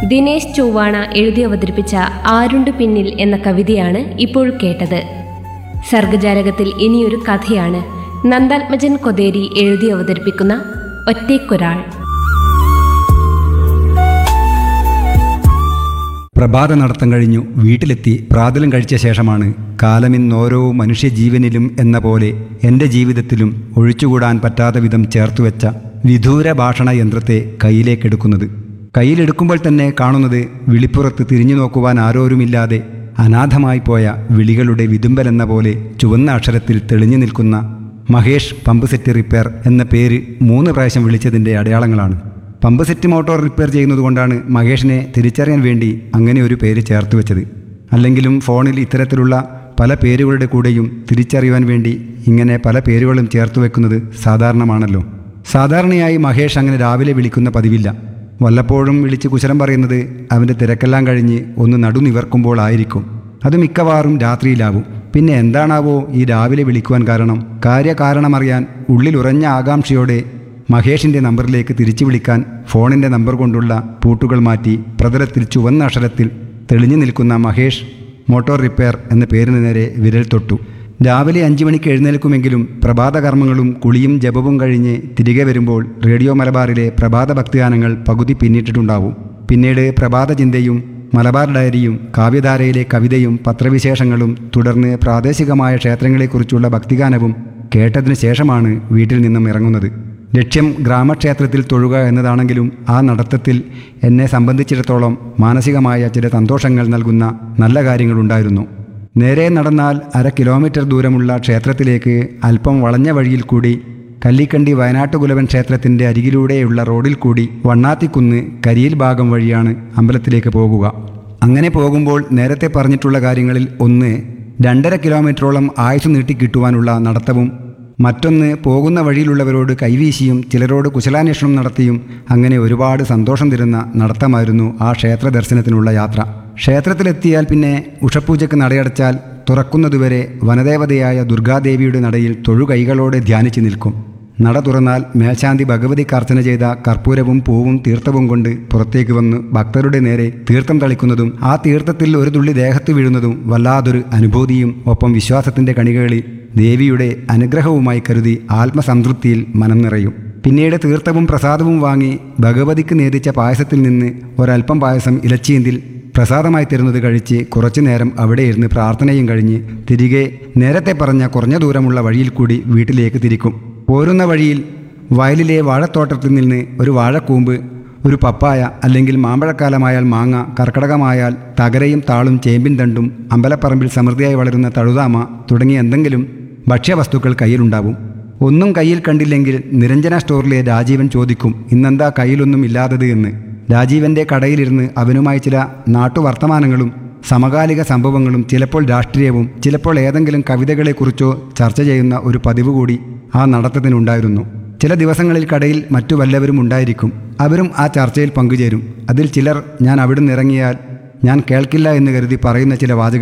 ദിനേശ് ചൊവ്വാണ എഴുതി അവതരിപ്പിച്ച ആരുണ്ട് പിന്നിൽ എന്ന കവിതയാണ് ഇപ്പോൾ കേട്ടത് സർഗജാലകത്തിൽ ഇനിയൊരു കഥയാണ് നന്ദാത്മജൻ കൊതേരി എഴുതി അവതരിപ്പിക്കുന്ന ഒറ്റയ്ക്കൊരാൾ പ്രഭാത നടത്തം കഴിഞ്ഞു വീട്ടിലെത്തി പ്രാതലും കഴിച്ച ശേഷമാണ് കാലമിന്നോരോ മനുഷ്യജീവനിലും എന്ന പോലെ എൻ്റെ ജീവിതത്തിലും ഒഴിച്ചുകൂടാൻ പറ്റാത്ത വിധം ചേർത്തുവെച്ച വിദൂര ഭാഷണ യന്ത്രത്തെ കയ്യിലേക്കെടുക്കുന്നത് കയ്യിലെടുക്കുമ്പോൾ തന്നെ കാണുന്നത് വിളിപ്പുറത്ത് തിരിഞ്ഞു നോക്കുവാൻ ആരോരുമില്ലാതെ അനാഥമായി പോയ വിളികളുടെ വിതുമ്പലെന്ന പോലെ ചുവന്ന അക്ഷരത്തിൽ തെളിഞ്ഞു നിൽക്കുന്ന മഹേഷ് പമ്പ് സെറ്റ് റിപ്പയർ എന്ന പേര് മൂന്ന് പ്രാവശ്യം വിളിച്ചതിൻ്റെ അടയാളങ്ങളാണ് പമ്പ് സെറ്റ് മോട്ടോർ റിപ്പയർ ചെയ്യുന്നതുകൊണ്ടാണ് മഹേഷിനെ തിരിച്ചറിയാൻ വേണ്ടി അങ്ങനെ ഒരു പേര് ചേർത്ത് വെച്ചത് അല്ലെങ്കിലും ഫോണിൽ ഇത്തരത്തിലുള്ള പല പേരുകളുടെ കൂടെയും തിരിച്ചറിയുവാൻ വേണ്ടി ഇങ്ങനെ പല പേരുകളും ചേർത്ത് വെക്കുന്നത് സാധാരണമാണല്ലോ സാധാരണയായി മഹേഷ് അങ്ങനെ രാവിലെ വിളിക്കുന്ന പതിവില്ല വല്ലപ്പോഴും വിളിച്ച് കുശലം പറയുന്നത് അവൻ്റെ തിരക്കെല്ലാം കഴിഞ്ഞ് ഒന്ന് നടുനിവർക്കുമ്പോൾ ആയിരിക്കും അത് മിക്കവാറും രാത്രിയിലാവും പിന്നെ എന്താണാവോ ഈ രാവിലെ വിളിക്കുവാൻ കാരണം കാര്യകാരണമറിയാൻ ഉള്ളിലുറഞ്ഞ ആകാംക്ഷയോടെ മഹേഷിൻ്റെ നമ്പറിലേക്ക് തിരിച്ചു വിളിക്കാൻ ഫോണിൻ്റെ നമ്പർ കൊണ്ടുള്ള പൂട്ടുകൾ മാറ്റി പ്രതലത്തിൽ ചുവന്ന അക്ഷരത്തിൽ തെളിഞ്ഞു നിൽക്കുന്ന മഹേഷ് മോട്ടോർ റിപ്പയർ എന്ന പേരിന് നേരെ വിരൽ തൊട്ടു രാവിലെ അഞ്ചു മണിക്ക് എഴുന്നേൽക്കുമെങ്കിലും പ്രഭാതകർമ്മങ്ങളും കുളിയും ജപവും കഴിഞ്ഞ് തിരികെ വരുമ്പോൾ റേഡിയോ മലബാറിലെ പ്രഭാത ഭക്തിഗാനങ്ങൾ പകുതി പിന്നിട്ടിട്ടുണ്ടാവും പിന്നീട് പ്രഭാത ചിന്തയും മലബാർ ഡയറിയും കാവ്യധാരയിലെ കവിതയും പത്രവിശേഷങ്ങളും തുടർന്ന് പ്രാദേശികമായ ക്ഷേത്രങ്ങളെക്കുറിച്ചുള്ള ഭക്തിഗാനവും കേട്ടതിനു ശേഷമാണ് വീട്ടിൽ നിന്നും ഇറങ്ങുന്നത് ലക്ഷ്യം ഗ്രാമക്ഷേത്രത്തിൽ തൊഴുക എന്നതാണെങ്കിലും ആ നടത്തത്തിൽ എന്നെ സംബന്ധിച്ചിടത്തോളം മാനസികമായ ചില സന്തോഷങ്ങൾ നൽകുന്ന നല്ല കാര്യങ്ങളുണ്ടായിരുന്നു നേരെ നടന്നാൽ അര കിലോമീറ്റർ ദൂരമുള്ള ക്ഷേത്രത്തിലേക്ക് അല്പം വളഞ്ഞ വഴിയിൽ കൂടി കല്ലിക്കണ്ടി വയനാട്ടുകുലവൻ ക്ഷേത്രത്തിൻ്റെ അരികിലൂടെയുള്ള റോഡിൽ കൂടി വണ്ണാത്തിക്കുന്ന് കരിയിൽ ഭാഗം വഴിയാണ് അമ്പലത്തിലേക്ക് പോകുക അങ്ങനെ പോകുമ്പോൾ നേരത്തെ പറഞ്ഞിട്ടുള്ള കാര്യങ്ങളിൽ ഒന്ന് രണ്ടര കിലോമീറ്ററോളം ആയുസ് നീട്ടിക്കിട്ടുവാനുള്ള നടത്തവും മറ്റൊന്ന് പോകുന്ന വഴിയിലുള്ളവരോട് കൈവീശിയും ചിലരോട് കുശലാന്വേഷണം നടത്തിയും അങ്ങനെ ഒരുപാട് സന്തോഷം തരുന്ന നടത്തമായിരുന്നു ആ ക്ഷേത്ര ദർശനത്തിനുള്ള യാത്ര ക്ഷേത്രത്തിലെത്തിയാൽ പിന്നെ ഉഷപ്പൂജയ്ക്ക് നടയടച്ചാൽ തുറക്കുന്നതുവരെ വനദേവതയായ ദുർഗാദേവിയുടെ നടയിൽ തൊഴുകൈകളോടെ ധ്യാനിച്ചു നിൽക്കും നട തുറന്നാൽ മേൽശാന്തി ഭഗവതിക്ക് അർച്ചന ചെയ്ത കർപ്പൂരവും പൂവും തീർത്ഥവും കൊണ്ട് പുറത്തേക്ക് വന്ന് ഭക്തരുടെ നേരെ തീർത്ഥം തളിക്കുന്നതും ആ തീർത്ഥത്തിൽ ഒരു തുള്ളി ദേഹത്ത് വീഴുന്നതും വല്ലാതൊരു അനുഭൂതിയും ഒപ്പം വിശ്വാസത്തിന്റെ കണികകളിൽ ദേവിയുടെ അനുഗ്രഹവുമായി കരുതി ആത്മസംതൃപ്തിയിൽ മനം നിറയും പിന്നീട് തീർത്ഥവും പ്രസാദവും വാങ്ങി ഭഗവതിക്ക് നേദിച്ച പായസത്തിൽ നിന്ന് ഒരൽപ്പം പായസം ഇലച്ചീന്തിൽ പ്രസാദമായി തരുന്നത് കഴിച്ച് കുറച്ചു നേരം അവിടെ ഇരുന്ന് പ്രാർത്ഥനയും കഴിഞ്ഞ് തിരികെ നേരത്തെ പറഞ്ഞ കുറഞ്ഞ ദൂരമുള്ള വഴിയിൽ കൂടി വീട്ടിലേക്ക് തിരിക്കും പോരുന്ന വഴിയിൽ വയലിലെ വാഴത്തോട്ടത്തിൽ നിന്ന് ഒരു വാഴക്കൂമ്പ് ഒരു പപ്പായ അല്ലെങ്കിൽ മാമ്പഴക്കാലമായാൽ മാങ്ങ കർക്കടകമായാൽ തകരയും താളും ചേമ്പിൻ തണ്ടും അമ്പലപ്പറമ്പിൽ സമൃദ്ധിയായി വളരുന്ന തഴുതാമ തുടങ്ങിയ എന്തെങ്കിലും ഭക്ഷ്യവസ്തുക്കൾ കയ്യിലുണ്ടാവും ഒന്നും കയ്യിൽ കണ്ടില്ലെങ്കിൽ നിരഞ്ജന സ്റ്റോറിലെ രാജീവൻ ചോദിക്കും ഇന്നെന്താ കയ്യിലൊന്നും ഇല്ലാത്തത് എന്ന് രാജീവന്റെ കടയിലിരുന്ന് അവനുമായി ചില നാട്ടുവർത്തമാനങ്ങളും സമകാലിക സംഭവങ്ങളും ചിലപ്പോൾ രാഷ്ട്രീയവും ചിലപ്പോൾ ഏതെങ്കിലും കവിതകളെക്കുറിച്ചോ ചർച്ച ചെയ്യുന്ന ഒരു പതിവ് കൂടി ആ നടത്തത്തിനുണ്ടായിരുന്നു ചില ദിവസങ്ങളിൽ കടയിൽ മറ്റു വല്ലവരും ഉണ്ടായിരിക്കും അവരും ആ ചർച്ചയിൽ പങ്കുചേരും അതിൽ ചിലർ ഞാൻ അവിടുന്ന് ഇറങ്ങിയാൽ ഞാൻ കേൾക്കില്ല എന്ന് കരുതി പറയുന്ന ചില വാചക